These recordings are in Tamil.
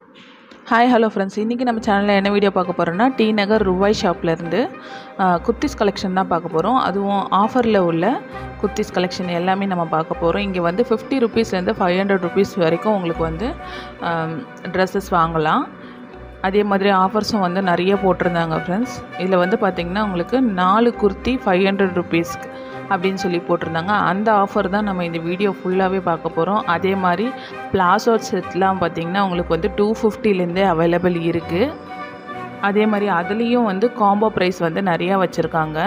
ஹாய் ஹலோ ஃப்ரெண்ட்ஸ் இன்றைக்கி நம்ம சேனலில் என்ன வீடியோ பார்க்க போகிறோன்னா டி நகர் ருவாய் ஷாப்லேருந்து குர்த்திஸ் கலெக்ஷன் தான் பார்க்க போகிறோம் அதுவும் ஆஃபரில் உள்ள குர்த்திஸ் கலெக்ஷன் எல்லாமே நம்ம பார்க்க போகிறோம் இங்கே வந்து ஃபிஃப்டி ருபீஸ்லேருந்து ஃபைவ் ஹண்ட்ரட் ருபீஸ் வரைக்கும் உங்களுக்கு வந்து ட்ரெஸ்ஸஸ் வாங்கலாம் அதே மாதிரி ஆஃபர்ஸும் வந்து நிறைய போட்டிருந்தாங்க ஃப்ரெண்ட்ஸ் இதில் வந்து பார்த்திங்கன்னா உங்களுக்கு நாலு குர்த்தி ஃபைவ் ஹண்ட்ரட் ருபீஸ்க்கு அப்படின்னு சொல்லி போட்டிருந்தாங்க அந்த ஆஃபர் தான் நம்ம இந்த வீடியோ ஃபுல்லாகவே பார்க்க போகிறோம் அதே மாதிரி பிளாசோ செட்லாம் பார்த்திங்கன்னா உங்களுக்கு வந்து டூ ஃபிஃப்டிலேருந்தே அவைலபிள் இருக்குது அதே மாதிரி அதுலேயும் வந்து காம்போ ப்ரைஸ் வந்து நிறையா வச்சுருக்காங்க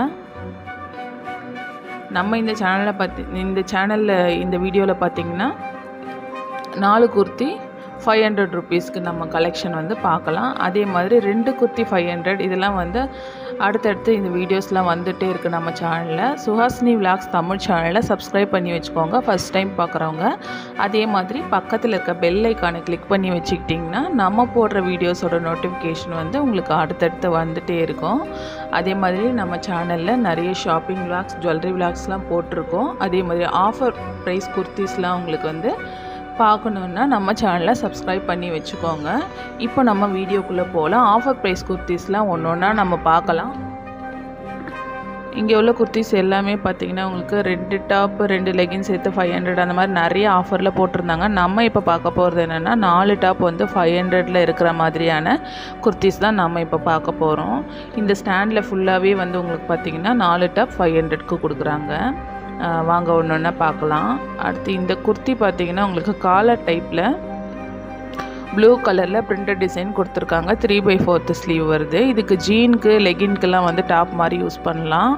நம்ம இந்த சேனலில் பார்த்தி இந்த சேனலில் இந்த வீடியோவில் பார்த்திங்கன்னா நாலு குர்த்தி ஃபைவ் ஹண்ட்ரட் ருபீஸ்க்கு நம்ம கலெக்ஷன் வந்து பார்க்கலாம் அதே மாதிரி ரெண்டு குர்த்தி ஃபைவ் ஹண்ட்ரட் இதெல்லாம் வந்து அடுத்தடுத்து இந்த வீடியோஸ்லாம் வந்துகிட்டே இருக்குது நம்ம சேனலில் சுஹாசினி விலாக்ஸ் தமிழ் சேனலில் சப்ஸ்கிரைப் பண்ணி வச்சுக்கோங்க ஃபஸ்ட் டைம் பார்க்குறவங்க அதே மாதிரி பக்கத்தில் இருக்க பெல் ஐக்கானை கிளிக் பண்ணி வச்சுக்கிட்டிங்கன்னா நம்ம போடுற வீடியோஸோட நோட்டிஃபிகேஷன் வந்து உங்களுக்கு அடுத்தடுத்து வந்துகிட்டே இருக்கும் அதே மாதிரி நம்ம சேனலில் நிறைய ஷாப்பிங் விலாக்ஸ் ஜுவல்லரி விலாக்ஸ்லாம் போட்டிருக்கோம் அதே மாதிரி ஆஃபர் ப்ரைஸ் குர்த்திஸ்லாம் உங்களுக்கு வந்து பார்க்கணுன்னா நம்ம சேனலை சப்ஸ்கிரைப் பண்ணி வச்சுக்கோங்க இப்போ நம்ம வீடியோக்குள்ளே போகலாம் ஆஃபர் ப்ரைஸ் குர்த்திஸ்லாம் ஒன்று ஒன்றா நம்ம பார்க்கலாம் இங்கே உள்ள குர்த்திஸ் எல்லாமே பார்த்தீங்கன்னா உங்களுக்கு ரெண்டு டாப் ரெண்டு லெகின் சேர்த்து ஃபைவ் ஹண்ட்ரட் அந்த மாதிரி நிறைய ஆஃபரில் போட்டிருந்தாங்க நம்ம இப்போ பார்க்க போகிறது என்னென்னா நாலு டாப் வந்து ஃபைவ் ஹண்ட்ரடில் இருக்கிற மாதிரியான குர்த்திஸ் தான் நம்ம இப்போ பார்க்க போகிறோம் இந்த ஸ்டாண்டில் ஃபுல்லாகவே வந்து உங்களுக்கு பார்த்தீங்கன்னா நாலு டாப் ஃபைவ் ஹண்ட்ரட்க்கு கொடுக்குறாங்க வாங்க ஒன்று ஒன்றா பார்க்கலாம் அடுத்து இந்த குர்த்தி பார்த்தீங்கன்னா உங்களுக்கு காலர் டைப்பில் ப்ளூ கலரில் பிரிண்டட் டிசைன் கொடுத்துருக்காங்க த்ரீ பை ஃபோர்த்து ஸ்லீவ் வருது இதுக்கு ஜீனுக்கு லெகின்க்கெல்லாம் வந்து டாப் மாதிரி யூஸ் பண்ணலாம்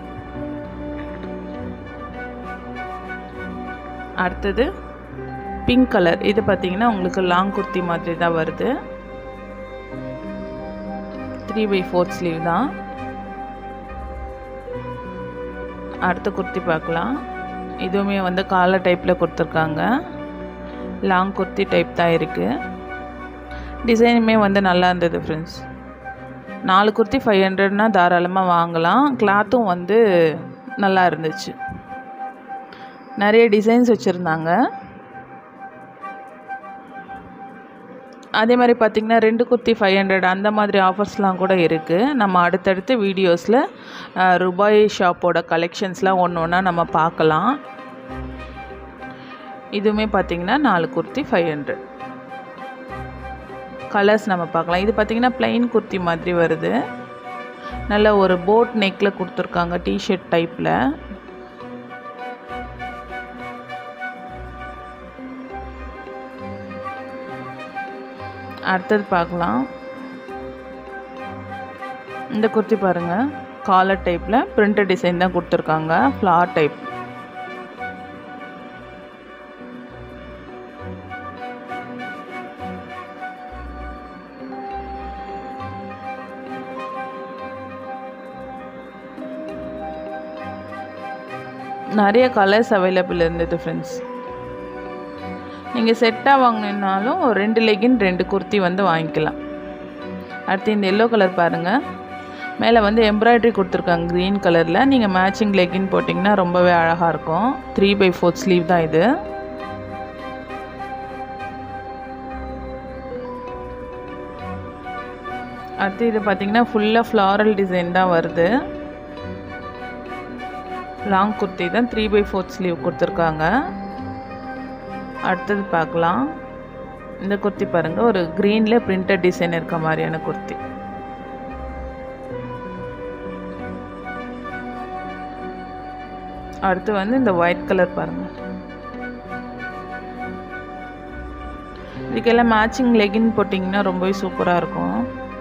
அடுத்தது பிங்க் கலர் இது பார்த்தீங்கன்னா உங்களுக்கு லாங் குர்த்தி மாதிரி தான் வருது த்ரீ பை ஃபோர்த் ஸ்லீவ் தான் அடுத்த குர்த்தி பார்க்கலாம் இதுவுமே வந்து காலர் டைப்பில் கொடுத்துருக்காங்க லாங் குர்த்தி டைப் தான் இருக்குது டிசைனுமே வந்து நல்லா இருந்தது ஃப்ரெண்ட்ஸ் நாலு குர்த்தி ஃபைவ் ஹண்ட்ரட்னா தாராளமாக வாங்கலாம் கிளாத்தும் வந்து நல்லா இருந்துச்சு நிறைய டிசைன்ஸ் வச்சுருந்தாங்க அதே மாதிரி பார்த்திங்கன்னா ரெண்டு குர்த்தி ஃபைவ் ஹண்ட்ரட் அந்த மாதிரி ஆஃபர்ஸ்லாம் கூட இருக்குது நம்ம அடுத்தடுத்து வீடியோஸில் ருபாய் ஷாப்போட கலெக்ஷன்ஸ்லாம் ஒன்று ஒன்றா நம்ம பார்க்கலாம் இதுவுமே பார்த்திங்கன்னா நாலு குர்த்தி ஃபைவ் ஹண்ட்ரட் கலர்ஸ் நம்ம பார்க்கலாம் இது பார்த்திங்கன்னா ப்ளைன் குர்த்தி மாதிரி வருது நல்ல ஒரு போட் நெக்கில் கொடுத்துருக்காங்க டிஷர்ட் டைப்பில் அடுத்தது பார்க்கலாம் இந்த குர்த்தி பாருங்கள் காலர் டைப்பில் பிரிண்டட் டிசைன் தான் கொடுத்துருக்காங்க ஃப்ளார் டைப் நிறைய கலர்ஸ் அவைலபிள் இருந்தது ஃப்ரெண்ட்ஸ் நீங்கள் செட்டாக வாங்கினாலும் ரெண்டு லெகின் ரெண்டு குர்த்தி வந்து வாங்கிக்கலாம் அடுத்து இந்த எல்லோ கலர் பாருங்கள் மேலே வந்து எம்ப்ராய்டரி கொடுத்துருக்காங்க க்ரீன் கலரில் நீங்கள் மேட்சிங் லெகின் போட்டிங்கன்னா ரொம்பவே அழகாக இருக்கும் த்ரீ பை ஃபோர்த் ஸ்லீவ் தான் இது அடுத்து இது பார்த்திங்கன்னா ஃபுல்லாக ஃப்ளாரல் டிசைன் தான் வருது லாங் குர்த்தி தான் த்ரீ பை ஃபோர்த் ஸ்லீவ் கொடுத்துருக்காங்க அடுத்தது பார்க்கலாம் இந்த குர்த்தி பாருங்கள் ஒரு க்ரீனில் பிரிண்டட் டிசைன் இருக்க மாதிரியான குர்த்தி அடுத்து வந்து இந்த ஒயிட் கலர் பாருங்கள் இதுக்கெல்லாம் மேட்சிங் லெகின் போட்டிங்கன்னா ரொம்பவே சூப்பராக இருக்கும்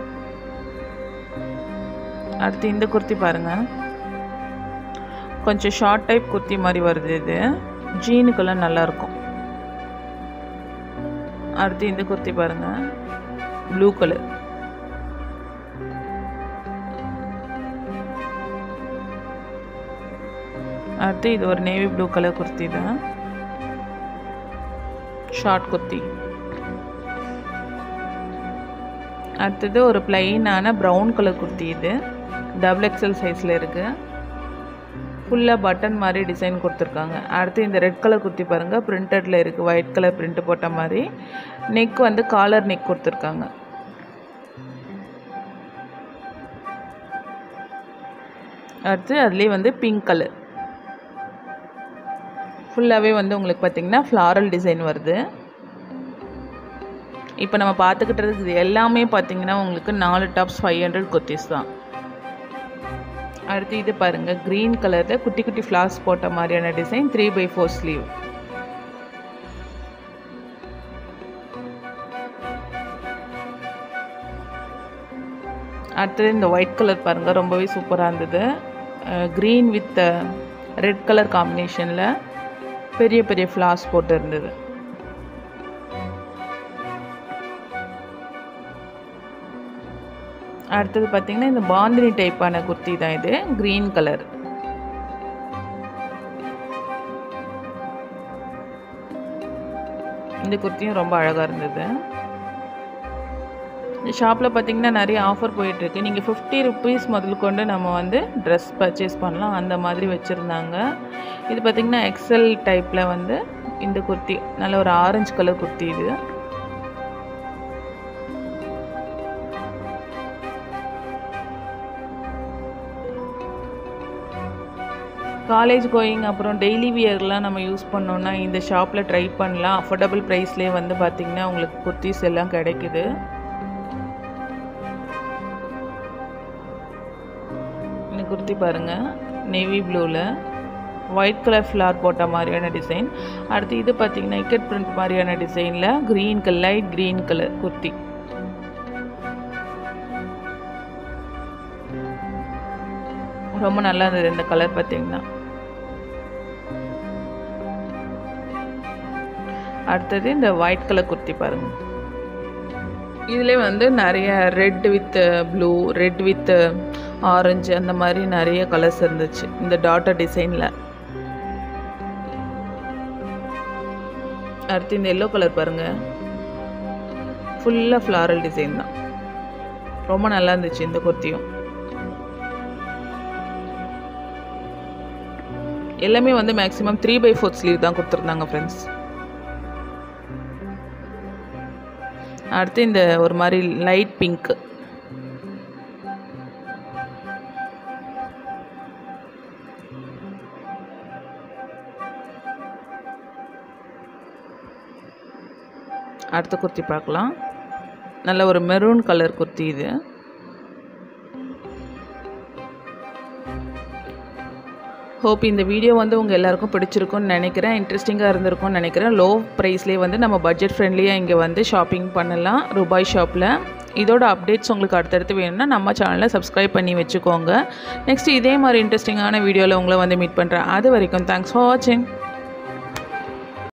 அடுத்து இந்த குர்த்தி பாருங்கள் கொஞ்சம் ஷார்ட் டைப் குர்த்தி மாதிரி வருது இது ஜீனுக்கெல்லாம் நல்லாயிருக்கும் அடுத்து இந்த குர்த்தி பாருங்கள் ப்ளூ கலர் அடுத்து இது ஒரு நேவி ப்ளூ கலர் குர்த்தி தான் ஷார்ட் குர்த்தி அடுத்தது ஒரு பிளைனான ப்ரௌன் கலர் குர்த்தி இது டபுள் எக்ஸல் சைஸில் இருக்குது ஃபுல்லாக பட்டன் மாதிரி டிசைன் கொடுத்துருக்காங்க அடுத்து இந்த ரெட் கலர் குர்த்தி பாருங்கள் பிரிண்டடில் இருக்குது ஒயிட் கலர் பிரிண்ட் போட்ட மாதிரி நெக் வந்து காலர் நெக் கொடுத்துருக்காங்க அடுத்து அதுலேயே வந்து பிங்க் கலர் ஃபுல்லாகவே வந்து உங்களுக்கு பார்த்திங்கன்னா ஃப்ளாரல் டிசைன் வருது இப்போ நம்ம பார்த்துக்கிட்டு இருக்குது எல்லாமே பார்த்தீங்கன்னா உங்களுக்கு நாலு டாப்ஸ் ஃபைவ் ஹண்ட்ரட் குர்த்திஸ் தான் அடுத்து இது பாருங்கள் க்ரீன் கலரில் குட்டி குட்டி ஃப்ளார்ஸ் போட்ட மாதிரியான design three by four sleeve அடுத்தது இந்த ஒயிட் கலர் பாருங்கள் ரொம்பவே சூப்பராக இருந்தது க்ரீன் வித் ரெட் கலர் காம்பினேஷனில் பெரிய பெரிய ஃப்ளார்ஸ் போட்டு இருந்தது அடுத்தது பார்த்திங்கன்னா இந்த பாந்தினி டைப்பான குர்த்தி தான் இது க்ரீன் கலர் இந்த குர்த்தியும் ரொம்ப அழகாக இருந்தது இந்த ஷாப்பில் பார்த்தீங்கன்னா நிறைய ஆஃபர் போயிட்டுருக்கு நீங்கள் ஃபிஃப்டி ருபீஸ் முதல் கொண்டு நம்ம வந்து ட்ரெஸ் பர்ச்சேஸ் பண்ணலாம் அந்த மாதிரி வச்சுருந்தாங்க இது பார்த்திங்கன்னா எக்ஸல் டைப்பில் வந்து இந்த குர்த்தி நல்ல ஒரு ஆரஞ்சு கலர் குர்த்தி இது காலேஜ் கோயிங் அப்புறம் டெய்லி வியர்லாம் நம்ம யூஸ் பண்ணோன்னா இந்த ஷாப்பில் ட்ரை பண்ணலாம் அஃபோர்டபுள் ப்ரைஸ்லேயே வந்து பார்த்திங்கன்னா உங்களுக்கு குர்த்திஸ் எல்லாம் கிடைக்குது இந்த குர்த்தி பாருங்கள் நேவி ப்ளூவில் ஒயிட் கலர் ஃப்ளார் போட்ட மாதிரியான டிசைன் அடுத்து இது பார்த்திங்கன்னா இக்கட் பிரிண்ட் மாதிரியான டிசைனில் green colour light green colour kurti ரொம்ப நல்லா இருந்தது இந்த கலர் பார்த்தீங்கன்னா அடுத்தது இந்த ஒயிட் கலர் குர்த்தி பாருங்கள் இதிலே வந்து நிறைய red with blue red with orange அந்த மாதிரி நிறைய கலர்ஸ் இருந்துச்சு இந்த டாட்டர் டிசைனில் அடுத்து இந்த எல்லோ கலர் பாருங்கள் ஃபுல்லாக ஃப்ளாரல் டிசைன் தான் ரொம்ப நல்லா இருந்துச்சு இந்த குர்த்தியும் எல்லாமே வந்து maximum three by fourth sleeve தான் கொடுத்துருந்தாங்க ஃப்ரெண்ட்ஸ் அடுத்து இந்த ஒரு மாதிரி லைட் பிங்க் அடுத்த குர்த்தி பார்க்கலாம் நல்ல ஒரு மெரூன் கலர் குர்த்தி இது ஹோப் இந்த வீடியோ வந்து உங்கள் எல்லாருக்கும் பிடிச்சிருக்கும்னு நினைக்கிறேன் இன்ட்ரெஸ்டிங்காக இருந்திருக்கும்னு நினைக்கிறேன் லோ ப்ரைஸ்லேயே வந்து நம்ம பட்ஜெட் ஃப்ரெண்ட்லியாக இங்கே வந்து ஷாப்பிங் பண்ணலாம் ரூபாய் ஷாப்பில் இதோட அப்டேட்ஸ் உங்களுக்கு அடுத்தடுத்து வேணும்னா நம்ம சேனலை சப்ஸ்கிரைப் பண்ணி வச்சுக்கோங்க நெக்ஸ்ட் இதே மாதிரி இன்ட்ரெஸ்டிங்கான வீடியோவில் உங்களை வந்து மீட் பண்ணுறேன் அது வரைக்கும் தேங்க்ஸ் ஃபார் வாட்சிங்